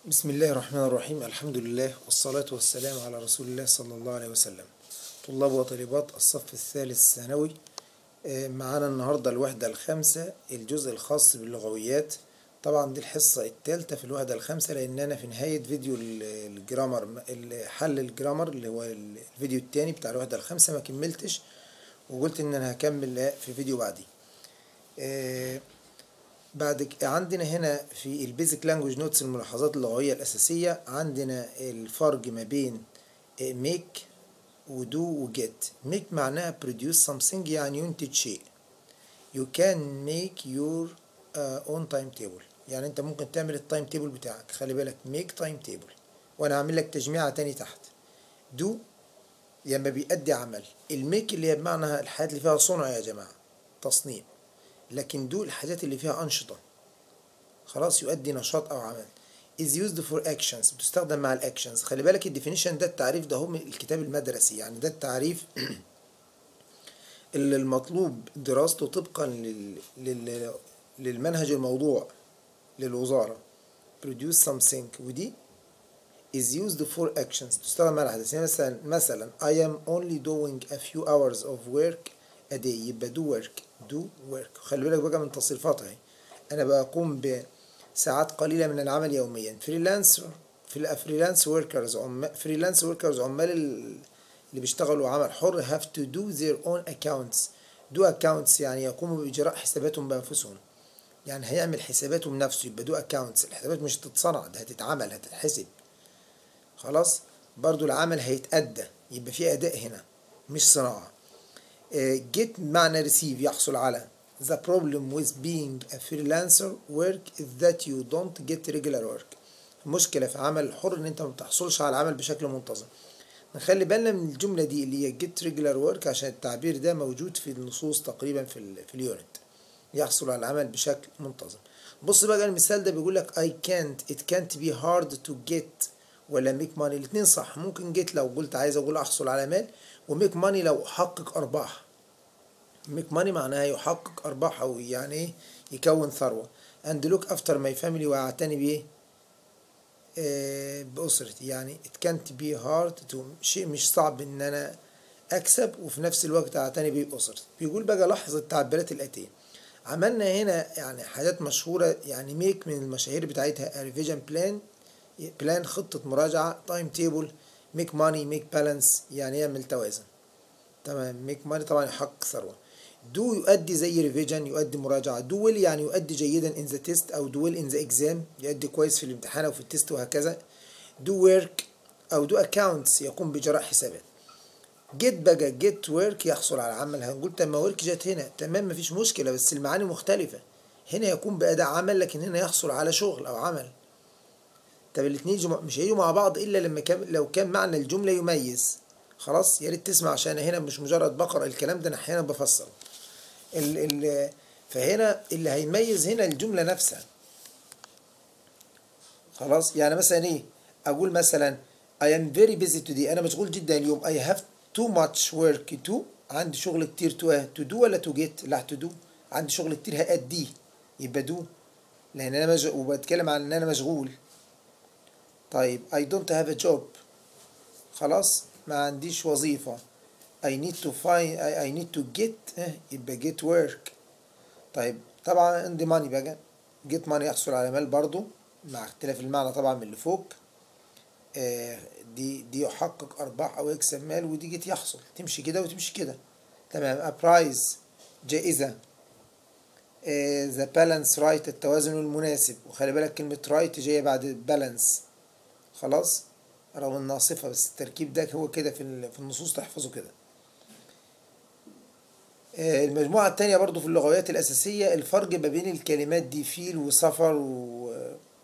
بسم الله الرحمن الرحيم الحمد لله والصلاة والسلام على رسول الله صلى الله عليه وسلم طلاب وطالبات الصف الثالث الثانوي آه، معانا النهاردة الوحدة الخامسة الجزء الخاص باللغويات طبعا دي الحصة الثالثة في الوحدة الخامسة لأن أنا في نهاية فيديو ال- الجرامر ال- حل الجرامر اللي هو الفيديو الثاني بتاع الوحدة الخامسة ما كملتش وقلت إن أنا هكمل في فيديو بعديه آه، بعد ك- عندنا هنا في البيزك لانجوج نوتس الملاحظات اللغوية الأساسية عندنا الفرق ما بين make ودو وجيت make معناها produce something يعني ينتج شيء you can make your uh, own timetable يعني انت ممكن تعمل التايم تيبل بتاعك خلي بالك make time table وانا هعمل لك تجميعة تاني تحت do لما بيأدي عمل الميك اللي هي بمعنى الحاجات اللي فيها صنع يا جماعة تصنيع لكن دول الحاجات اللي فيها أنشطة خلاص يؤدي نشاط أو عمل is used for actions بتستخدم مع الاكشنز خلي بالك الديفينيشن ده التعريف ده هو من الكتاب المدرسي يعني ده التعريف اللي المطلوب دراسته طبقا لل... لل... للمنهج الموضوع للوزارة produce something ودي is used for actions تستخدم مع الأحداث يعني مثلا مثلا I am only doing a few hours of work a day يبقى do work do work خلي بالك بقى من تصريفاتها اهي أنا بقوم بساعات قليلة من العمل يوميا فريلانسر في الفريلانس وركرز فريلانس وركرز عمال ال- اللي بيشتغلوا عمل حر have to do their own accounts do accounts يعني يقوموا بإجراء حساباتهم بأنفسهم يعني هيعمل حساباته بنفسه يبقى دو accounts الحسابات مش هتتصنع ده هتتعمل هتتحسب خلاص برضو العمل هيتأدى يبقى في أداء هنا مش صناعة get معنى receive يحصل على the problem with being a freelancer work is that you don't get regular work المشكلة في عمل الحر ان انت ما بتحصلش على العمل بشكل منتظم نخلي بالنا من الجملة دي اللي هي get regular work عشان التعبير ده موجود في النصوص تقريبا في ال في اليونت يحصل على العمل بشكل منتظم بص بقى المثال ده بيقول لك I can't it can't be hard to get ولا make money الاتنين صح ممكن get لو قلت عايز اقول احصل على مال وميك ماني لو احقق ارباح ميك ماني معناها يحقق ارباح او يعني ايه يكون ثروه and look after my family واعتني بايه آه، بأسرتي يعني it can't be hard to شيء مش صعب ان انا اكسب وفي نفس الوقت اعتني بيه بأسرتي بيقول بقى لاحظ التعبيرات الآتية عملنا هنا يعني حاجات مشهورة يعني ميك من المشاهير بتاعتها ريفيجن بلان بلان خطة مراجعة تايم تيبل ميك ماني ميك بالانس يعني يعمل توازن تمام ميك ماني طبعا يحقق ثروة دو يؤدي زي ريفيجن يؤدي مراجعة دو ويل يعني يؤدي جيدا ان ذا تيست او دو ويل ان ذا اكزام يؤدي كويس في الامتحان او في التيست وهكذا دو ورك او دو اكاونتس يقوم بإجراء حسابات جيت بقى جيت ورك يحصل على عمل هنقول طب ما ورك جت هنا تمام مفيش مشكلة بس المعاني مختلفة هنا يقوم بأداء عمل لكن هنا يحصل على شغل أو عمل طب الاتنين يجوا مع- مش هيجوا مع بعض إلا لما كان لو كان معنى الجملة يميز خلاص يا ريت تسمع عشان هنا مش مجرد بقرأ الكلام ده أنا أحيانا بفسر ال ال فهنا اللي هيميز هنا الجملة نفسها خلاص يعني مثلا ايه اقول مثلا I am very busy today انا مشغول جدا اليوم I have too much work to عندي شغل كتير to to do ولا to get لا to do عندي شغل كتير هأديه يبقى do لان انا مج... وبتكلم عن ان انا مشغول طيب I don't have a job خلاص ما عنديش وظيفة I need to find I, I need to get اه يبقى get work طيب طبعا عندي ماني بقى جيت ماني يحصل على مال برضو مع اختلاف المعنى طبعا من اللي فوق آه دي دي يحقق ارباح او يكسب مال ودي جيت يحصل تمشي كده وتمشي كده تمام ابرايز جائزة ذا بالانس رايت التوازن المناسب وخلي بالك كلمة رايت جاية بعد بالانس خلاص رغم انها صفة بس التركيب ده هو كده في ال- في النصوص تحفظه كده آه، المجموعة التانية برضو في اللغويات الأساسية الفرق ما بين الكلمات دي فيل وسفر و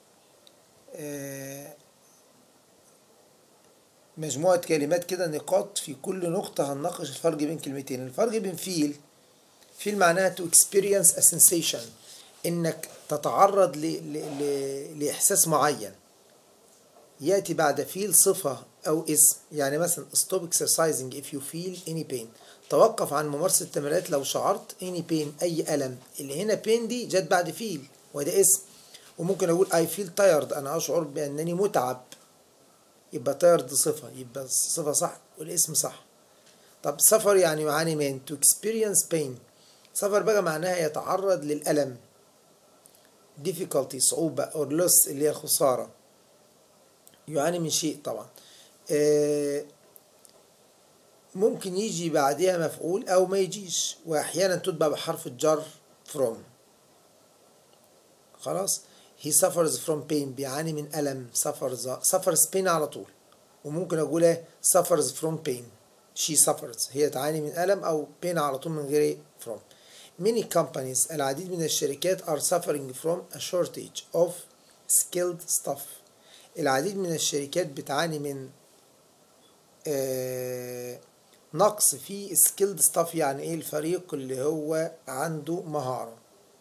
آه، مجموعة كلمات كده نقاط في كل نقطة هنناقش الفرق بين كلمتين الفرق بين فيل فيل معناها to experience a sensation إنك تتعرض ل... ل... ل... لإحساس معين يأتي بعد feel صفة أو اسم يعني مثلا stop exercising if you feel any pain توقف عن ممارسة التمرينات لو شعرت any pain أي ألم اللي هنا pain دي جت بعد feel وده اسم وممكن اقول I feel tired انا اشعر بانني متعب يبقى tired صفة يبقى الصفة صح والاسم صح طب سفر يعني يعاني من to experience pain سفر بقى معناها يتعرض للألم difficulty صعوبة or loss اللي هي الخسارة يعاني من شيء طبعا آه ممكن يجي بعدها مفعول أو ما يجيش وأحيانا تتبع بحرف الجر from خلاص he suffers from pain بيعاني من ألم suffers suffers pain على طول وممكن أقول suffers from pain she suffers هي تعاني من ألم أو pain على طول من غير from many companies العديد من الشركات are suffering from a shortage of skilled staff العديد من الشركات بتعاني من آه نقص في skilled staff يعني ايه الفريق اللي هو عنده مهارة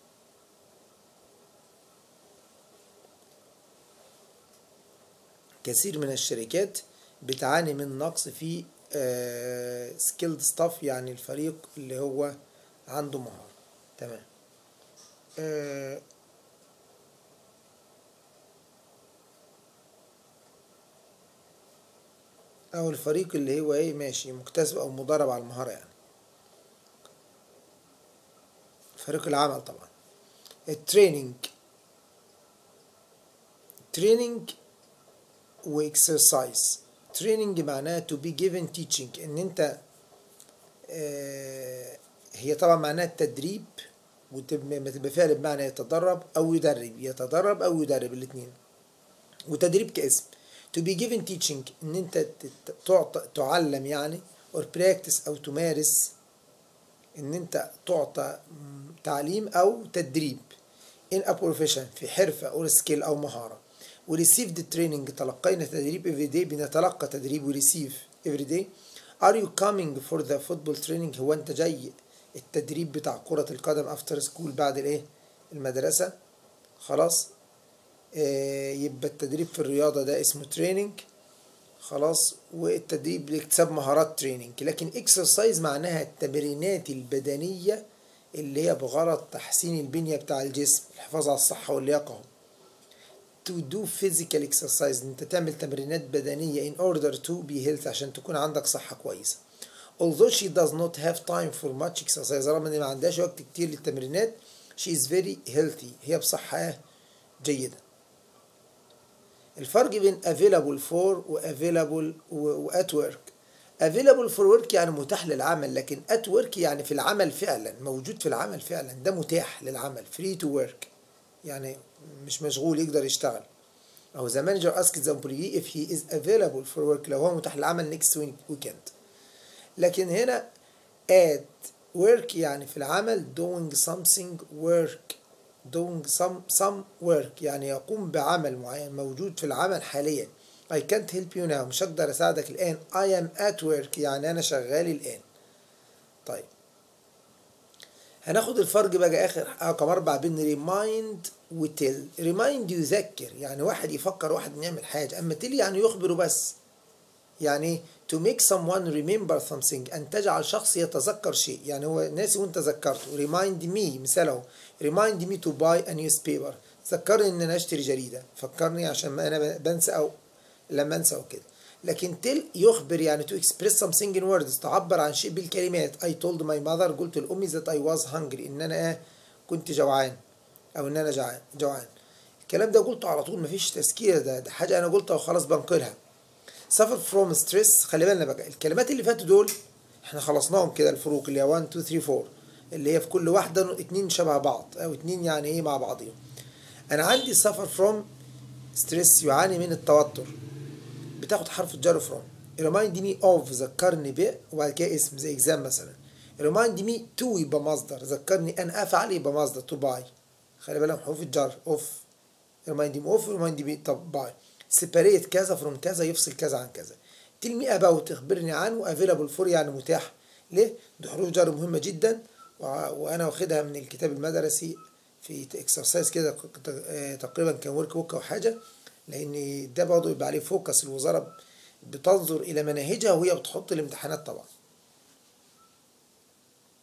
كثير من الشركات بتعاني من نقص في آه skilled staff يعني الفريق اللي هو عنده مهارة تمام آه او الفريق اللي هو ايه ماشي مكتسب او مدرب على المهارة يعني فريق العمل طبعا التريننج تريننج واكسرسايز تريننج معناها to be given teaching ان انت آه هي طبعا معناها التدريب وتبقى تبقى فعل بمعنى يتدرب او يدرب يتدرب او يدرب الاثنين وتدريب كاسم to be given teaching ان انت تعطى تعلم يعني or practice او تمارس ان انت تعطى تعليم او تدريب in a profession في حرفة or skill او مهارة و receive the training تلقينا تدريب every day بنتلقى تدريب و receive every day are you coming for the football training هو انت جاي التدريب بتاع كرة القدم افتر سكول بعد الايه المدرسة خلاص آه يبقى التدريب في الرياضة ده اسمه تريننج خلاص والتدريب لاكتساب مهارات تريننج لكن اكسرسايز معناها التمرينات البدنية اللي هي بغرض تحسين البنية بتاع الجسم الحفاظ على الصحة واللياقة to do physical exercise انت تعمل تمرينات بدنية in order to be healthy عشان تكون عندك صحة كويسة although she does not have time for much exercise رغم ان ما عندهاش وقت كتير للتمرينات she is very healthy هي بصحة جيدة الفرق بين available for و available و at work available for work يعني متاح للعمل لكن at work يعني في العمل فعلا موجود في العمل فعلا ده متاح للعمل free to work يعني مش مشغول يقدر يشتغل أو the manager asks the employee if he is available for work لو هو متاح للعمل next weekend لكن هنا at work يعني في العمل doing something work doing some some work يعني يقوم بعمل معين موجود في العمل حاليا I can't help you now مش هقدر أساعدك الآن I am at work يعني أنا شغال الآن طيب هناخد الفرق بقى آخر رقم أربعة بين remind و tell remind يذكر يعني واحد يفكر واحد يعمل حاجة أما tell يعني يخبره بس يعني to make someone remember something أن تجعل شخص يتذكر شيء يعني هو ناسي وأنت ذكرته remind me مثال اهو remind me to buy a newspaper ذكرني إن أنا أشتري جريدة فكرني عشان ما أنا بنسى أو لما أنسى أو كده لكن tell يخبر يعني to express something in words تعبر عن شيء بالكلمات I told my mother قلت لأمي that I was hungry إن أنا كنت جوعان أو إن أنا جوعان جوعان الكلام ده قلته على طول مفيش تذكير ده, ده حاجة أنا قلتها وخلاص بنقلها suffer from stress خلي بالنا بقى الكلمات اللي فاتوا دول احنا خلصناهم كده الفروق اللي هي 1 2 3 4 اللي هي في كل واحدة اتنين شبه بعض أو اتنين يعني إيه مع بعضهم أنا عندي suffer from stress يعاني من التوتر بتاخد حرف الجر from remind me of ذكرني ب وبعد كده اسم زي exam مثلا remind me to يبقى مصدر ذكرني أن أفعل يبقى مصدر to buy خلي بالك حروف الجر of remind me of remind me طب buy separate كذا from كذا يفصل كذا عن كذا tell me about تخبرني عنه available for يعني متاح ليه؟ دي حروف جر مهمة جدا وأنا واخدها من الكتاب المدرسي في اكسرسايز كده تقريبا كان ورك بوك أو حاجة لأن ده برضه يبقى عليه فوكس الوزارة بتنظر إلى مناهجها وهي بتحط الامتحانات طبعا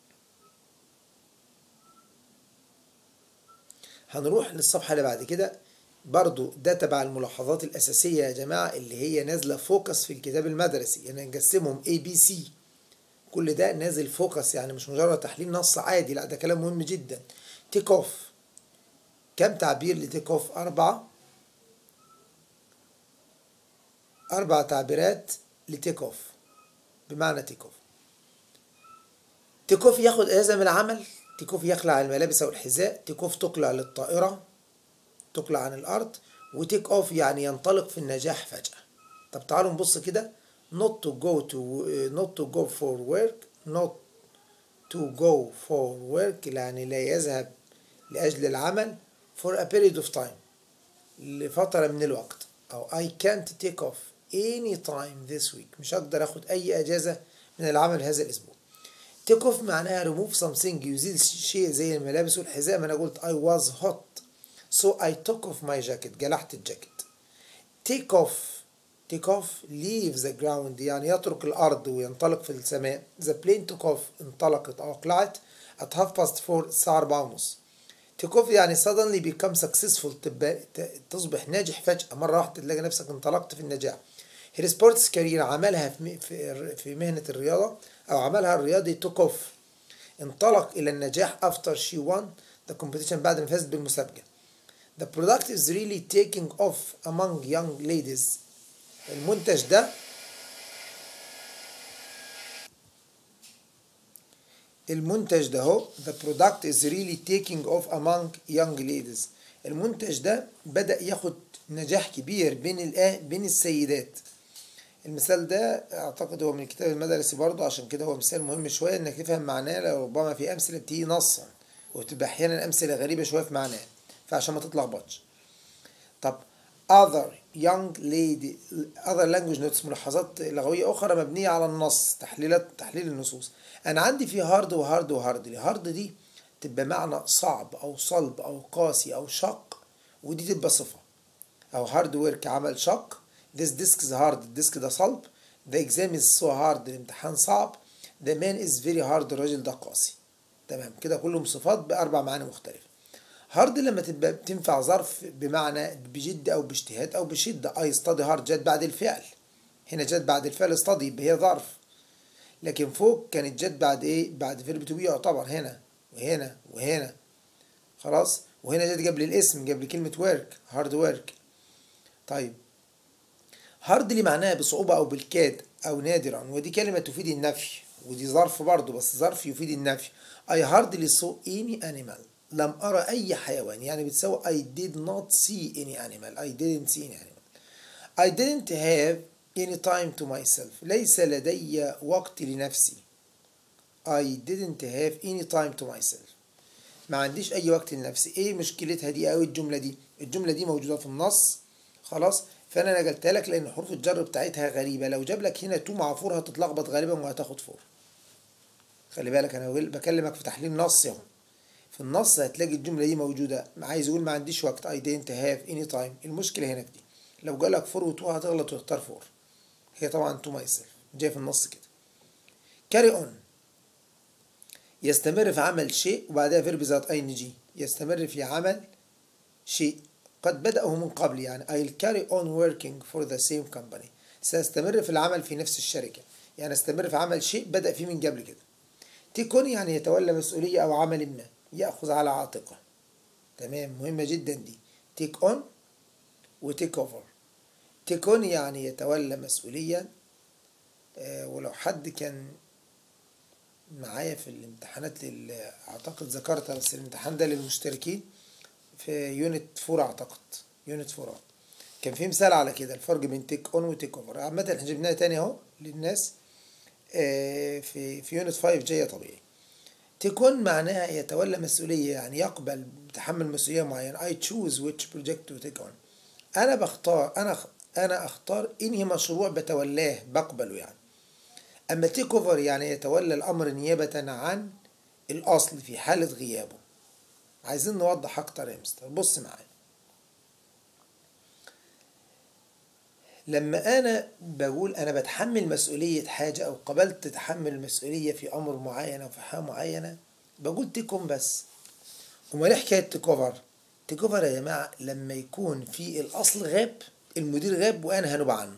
هنروح للصفحة اللي بعد كده برضو ده تبع الملاحظات الأساسية يا جماعة اللي هي نازلة فوكس في الكتاب المدرسي يعني نقسمهم A B C كل ده نازل فوكس يعني مش مجرد تحليل نص عادي لا ده كلام مهم جدا تيك اوف كم تعبير لتيك اوف أربعة أربع تعبيرات لتيك اوف بمعنى تيك اوف تيك اوف ياخد إجازة من العمل تيك اوف يخلع الملابس أو الحذاء تيك اوف تقلع للطائرة تقلع عن الأرض وتيك اوف يعني ينطلق في النجاح فجأة طب تعالوا نبص كده not to go to not to go for work not to go for work يعني لا يذهب لأجل العمل for a period of time لفترة من الوقت أو I can't take off any time this week مش هقدر أخد أي أجازة من العمل هذا الأسبوع take off معناها remove something يزيل شيء زي الملابس والحذاء ما أنا قلت I was hot so I took off my jacket جلحت الجاكيت take off take off leave the ground يعني يترك الأرض وينطلق في السماء the plane took off انطلقت أو أقلعت at half past four الساعة أربعة ونص take off يعني suddenly become successful تبقى تصبح ناجح فجأة مرة واحدة تلاقي نفسك انطلقت في النجاح her sports career عملها في في في مهنة الرياضة أو عملها الرياضي took off انطلق إلى النجاح after she won the competition بعد ما فازت بالمسابقة the product is really taking off among young ladies المنتج ده المنتج ده هو the product is really taking off among young ladies المنتج ده بدأ ياخد نجاح كبير بين الآه بين السيدات المثال ده اعتقد هو من الكتاب المدرسي برضه عشان كده هو مثال مهم شويه انك تفهم معناه لو ربما في امثله بتيجي نصا وتبقى احيانا امثله غريبه شويه في معناه فعشان ما تتلخبطش طب other young lady other language notes ملاحظات لغوية أخرى مبنية على النص تحليلات تحليل النصوص أنا عندي في هارد وهارد وهارد هارد دي تبقى معنى صعب أو صلب أو قاسي أو شق ودي تبقى صفة أو هارد ويرك عمل شق this disk is hard الديسك ده صلب the exam is so hard الامتحان صعب the man is very hard الراجل ده قاسي تمام كده كلهم صفات بأربع معاني مختلفة هارد لما تبقى بتنفع ظرف بمعنى بجد او باجتهاد او بشده اي ستادي هارد جت بعد الفعل هنا جت بعد الفعل ستادي يبقى هي ظرف لكن فوق كانت جت بعد ايه بعد فيرب تو بي يعتبر هنا وهنا وهنا خلاص وهنا جت قبل الاسم قبل كلمه ورك هارد ورك طيب هارد اللي معناها بصعوبه او بالكاد او نادرا ودي كلمه تفيد النفي ودي ظرف برضه بس ظرف يفيد النفي اي هاردلي سو اني انيمال لم أرى أي حيوان يعني بتساوي I did not see any animal I didn't see any animal I didn't have any time to myself ليس لدي وقت لنفسي I didn't have any time to myself ما عنديش أي وقت لنفسي إيه مشكلتها دي أو الجملة دي الجملة دي موجودة في النص خلاص فأنا نقلتها لك لأن حروف الجر بتاعتها غريبة لو جاب لك هنا تو مع فور هتتلخبط غالبا وهتاخد فور خلي بالك أنا بكلمك في تحليل نص اهو في النص هتلاقي الجملة دي موجودة عايز يقول ما عنديش وقت I didn't have any time المشكلة هنا في دي لو جالك فور وتو هتغلط وتختار فور هي طبعا تو ماي سيلف جاي في النص كده carry on يستمر في عمل شيء وبعدها فيرب ذات اي ان جي يستمر في عمل شيء قد بدأه من قبل يعني I'll carry on working for the same company سأستمر في العمل في نفس الشركة يعني استمر في عمل شيء بدأ فيه من قبل كده تكون يعني يتولى مسؤولية أو عمل ما يأخذ على عاتقه تمام مهمة جدا دي تيك اون وتيك اوفر تيك اون يعني يتولى مسؤوليا آه ولو حد كان معايا في الامتحانات لل... اعتقد ذكرتها بس الامتحان ده للمشتركين في يونت فور اعتقد يونت فور كان في مثال على كده الفرق بين تيك اون وتيك اوفر عامة احنا جبناها تاني اهو للناس آه في في يونت 5 جاية طبيعي تكون معناها يتولى مسؤولية يعني يقبل تحمل مسؤولية معينة I choose which project to take on أنا بختار أنا أنا أختار إنهي مشروع بتولاه بقبله يعني أما تيك أوفر يعني يتولى الأمر نيابة عن الأصل في حالة غيابه عايزين نوضح أكتر يا مستر بص معايا لما أنا بقول أنا بتحمل مسؤولية حاجة أو قبلت تحمل مسؤولية في أمر معين أو في حاجة معينة بقول تيكون بس أمال إيه حكاية تكوفر تيك اوفر يا جماعة لما يكون في الأصل غاب المدير غاب وأنا هنوب عنه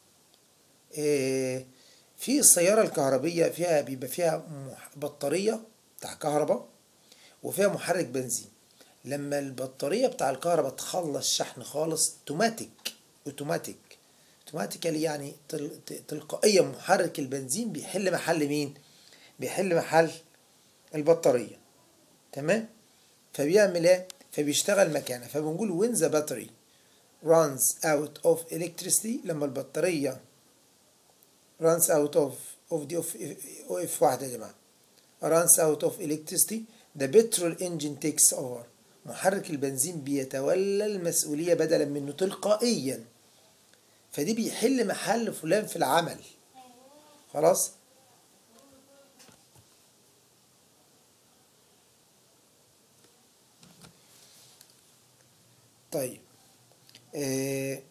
إيه في السيارة الكهربية فيها بيبقى فيها مح- بطارية بتاع كهرباء وفيها محرك بنزين لما البطارية بتاع الكهرباء تخلص شحن خالص اوتوماتيك اوتوماتيك اوتوماتيكالي يعني تل- ت- تلقائيا محرك البنزين بيحل محل مين بيحل محل البطارية تمام فبيعمل ايه فبيشتغل مكانها فبنقول when the battery runs out of electricity لما البطارية runs out of of دي of of واحدة يا جماعة runs out of electricity the petrol engine takes over محرك البنزين بيتولى المسؤولية بدلا منه تلقائيا فدي بيحل محل فلان في العمل خلاص طيب آه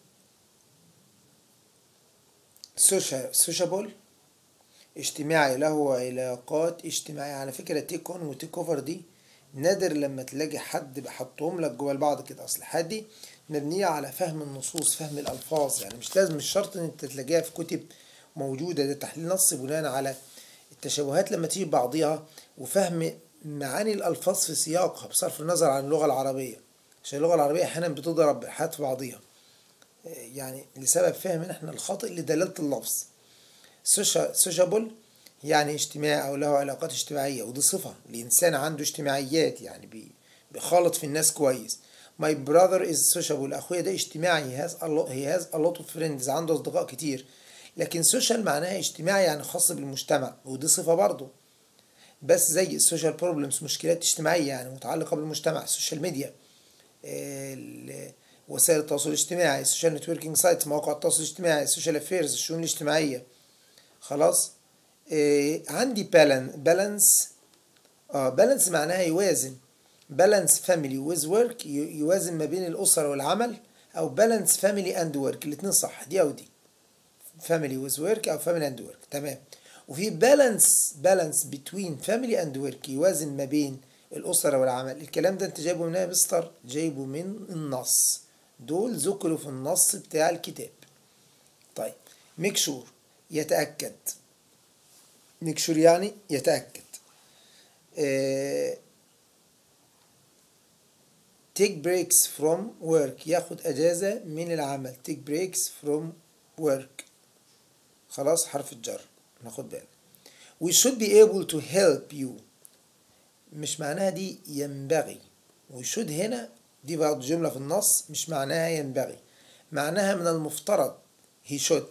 سوشا سوشابل اجتماعي له علاقات اجتماعية على فكرة تيك اون وتيك اوفر دي نادر لما تلاقي حد بيحطهم لك جوه بعض كده اصل الحاجات دي مبنية على فهم النصوص فهم الألفاظ يعني مش لازم مش شرط ان انت تلاقيها في كتب موجودة ده تحليل نص بناء على التشابهات لما تيجي بعضيها وفهم معاني الألفاظ في سياقها بصرف النظر عن اللغة العربية عشان اللغة العربية أحيانا بتضرب حاجات في بعضيها يعني لسبب فهمنا احنا الخاطئ لدلالة اللفظ سوشابل يعني اجتماعي أو له علاقات اجتماعية ودي صفة لإنسان عنده اجتماعيات يعني بي- بيخالط في الناس كويس My brother is sociable أخويا ده اجتماعي he has a lot, he has a lot of friends عنده أصدقاء كتير لكن سوشيال معناها اجتماعي يعني خاص بالمجتمع ودي صفة برضه بس زي السوشيال بروبلمز مشكلات اجتماعية يعني متعلقة بالمجتمع السوشيال ميديا ال- وسائل التواصل الاجتماعي السوشيال نتوركينج سايتس مواقع التواصل الاجتماعي السوشيال افيرز الشؤون الاجتماعية خلاص إيه عندي بالان بالانس اه بالانس معناها يوازن بالانس فاميلي ويز ورك يوازن ما بين الأسرة والعمل أو بالانس فاميلي أند ورك الاتنين صح دي أو دي فاميلي ويز ورك أو فاميلي أند ورك تمام وفي بالانس بالانس بتوين فاميلي أند ورك يوازن ما بين الأسرة والعمل الكلام ده أنت جايبه منين يا مستر؟ جايبه من النص دول ذكروا في النص بتاع الكتاب طيب ميك شور يتأكد ميك شور يعني يتأكد آه take breaks from work ياخد أجازة من العمل take breaks from work خلاص حرف الجر ناخد بالنا we should be able to help you مش معناها دي ينبغي we should هنا دي بعض جملة في النص مش معناها ينبغي معناها من المفترض he should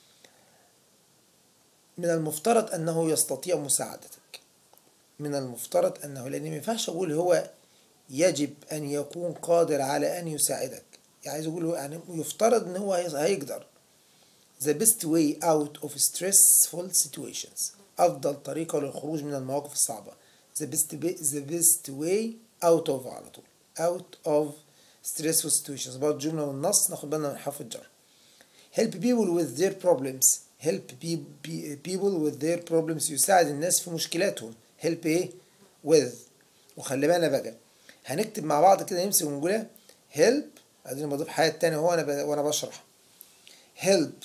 من المفترض أنه يستطيع مساعدتك من المفترض أنه لأن ما ينفعش أقول هو يجب أن يكون قادر على أن يساعدك يعني عايز أقول يعني يفترض أن هو هيقدر the best way out of stressful situations أفضل طريقة للخروج من المواقف الصعبة the best, the best way out of على طول out of stressful situations برضه جملة من النص ناخد بالنا من حرف الجر help people with their problems help people with their problems يساعد الناس في مشكلاتهم help ايه with وخلي بالنا بقى هنكتب مع بعض كده نمسك ونقولها help اديني بضيف حاجة تانية هو انا ب... وانا بشرح help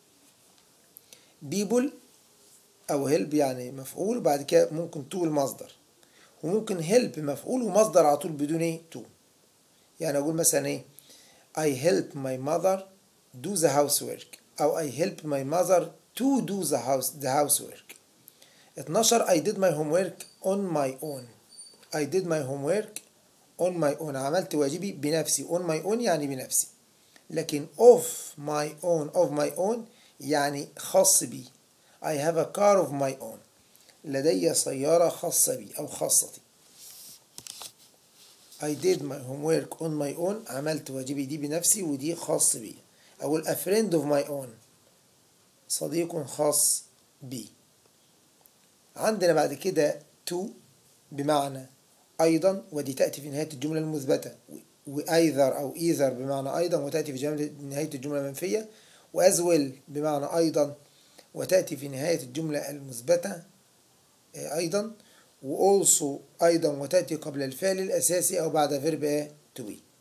people او help يعني مفعول وبعد كده ممكن to المصدر وممكن help مفعول ومصدر على طول بدون ايه to يعني اقول مثلا ايه I help my mother do the housework او I help my mother to do the house the housework 12 I did my homework on my own I did my homework on my own عملت واجبي بنفسي on my own يعني بنفسي لكن of my own of my own يعني خاص بي I have a car of my own لدي سيارة خاصة بي أو خاصتي I did my homework on my own عملت واجبي دي بنفسي ودي خاص بي أقول a friend of my own صديق خاص بي عندنا بعد كده to بمعنى أيضا ودي تأتي في نهاية الجملة المثبتة وأيذر أو إيذر بمعنى أيضا وتأتي في جملة نهاية الجملة المنفية وأز ويل بمعنى أيضا وتأتي في نهاية الجملة المثبتة أيضا وأولسو أيضا وتأتي قبل الفعل الأساسي أو بعد فيرب to be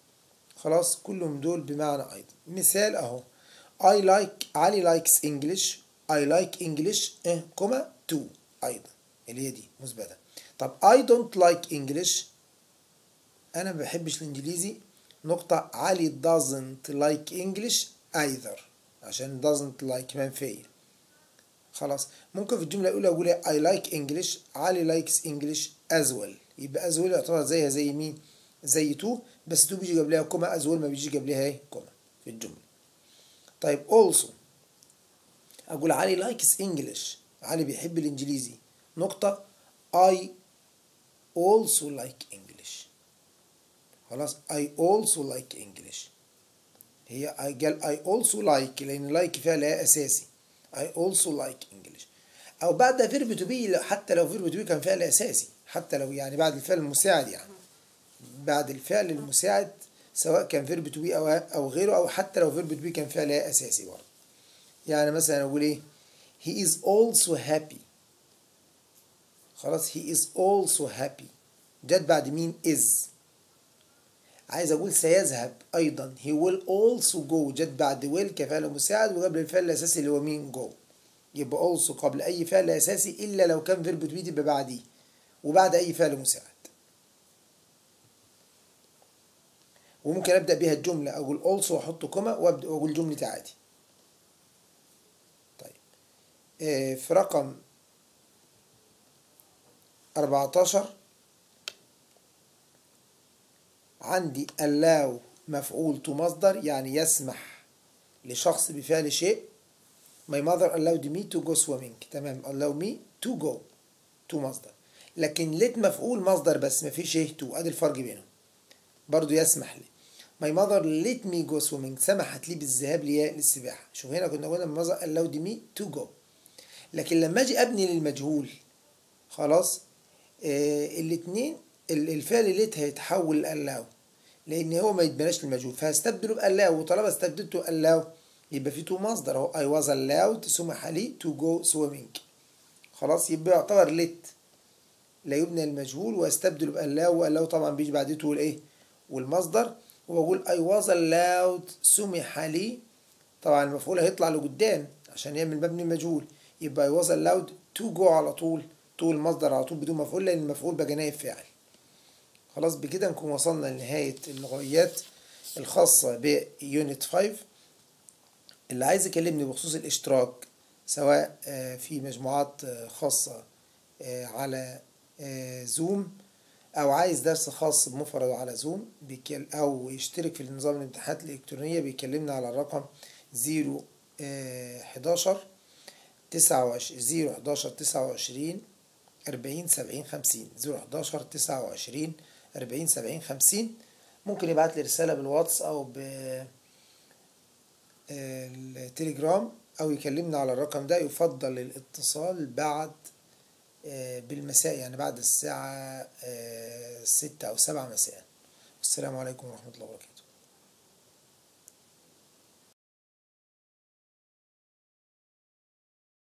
خلاص كلهم دول بمعنى أيضا مثال أهو I like علي likes English I like English اه كوما to أيضا اللي هي دي مثبتة طب I don't like English أنا ما بحبش الإنجليزي نقطة علي doesn't like English either عشان doesn't like منفية خلاص ممكن في الجملة الأولى أقول I like English علي likes English as well يبقى as well يعتبر زيها زي مين زي تو بس تو بيجي قبلها كوما as well ما بيجي قبلها ايه كوما في الجملة طيب also أقول علي likes English علي بيحب الإنجليزي نقطة I also like English خلاص I also like English هي قال I also like لأن like فيها لا أساسي I also like English أو بعد فيرب تو بي حتى لو فيرب تو بي كان فعل أساسي حتى لو يعني بعد الفعل المساعد يعني بعد الفعل المساعد سواء كان فيرب تو بي أو أو غيره أو حتى لو فيرب تو بي كان فعل أساسي برضه يعني مثلا أقول إيه he is also happy خلاص he is also happy جت بعد مين is عايز اقول سيذهب ايضا he will also go جت بعد will كفعل مساعد وقبل الفعل الاساسي اللي هو مين go يبقى also قبل اي فعل اساسي الا لو كان فيرب تو يبقى بعديه وبعد اي فعل مساعد وممكن ابدا بيها الجمله اقول also واحط كوما وابدا واقول جملتي عادي طيب آه في رقم 14 عندي allow مفعول تو مصدر يعني يسمح لشخص بفعل شيء my mother allowed me to go swimming تمام allow me to go to مصدر لكن let مفعول مصدر بس ما فيش ايه to ادي الفرق بينهم برضو يسمح لي my mother let me go swimming سمحت لي بالذهاب لي للسباحة شوف هنا كنا قلنا my mother allowed me to go لكن لما اجي ابني للمجهول خلاص آه الاتنين الفعل let هيتحول allow لان هو ما يتبناش للمجهول فهستبدله بالlow وطالما استبدلته allow يبقى في تو مصدر اهو I was allowed سمح لي to go swimming خلاص يبقى يعتبر let لا يبنى المجهول واستبدله بالlow والlow طبعا بيجي بعدته الايه والمصدر وبقول I was allowed سمح لي طبعا المفعول هيطلع لقدام عشان يعمل مبني مجهول يبقى I was allowed to go على طول طول المصدر على طول بدون مفعول لان المفعول بقى نائب فاعل خلاص بكده نكون وصلنا لنهاية اللغويات الخاصة بيونت 5 اللي عايز يكلمني بخصوص الاشتراك سواء في مجموعات خاصة على زوم أو عايز درس خاص بمفرد على زوم أو يشترك في نظام الامتحانات الإلكترونية بيكلمنا على الرقم زيرو حداشر تسعة وعشرين زيرو حداشر تسعة وعشرين أربعين سبعين خمسين زيرو حداشر تسعة وعشرين أربعين سبعين خمسين ممكن يبعت لي رسالة بالواتس أو ب التليجرام أو يكلمنا على الرقم ده يفضل الاتصال بعد بالمساء يعني بعد الساعة ستة أو سبعة مساء السلام عليكم ورحمة الله وبركاته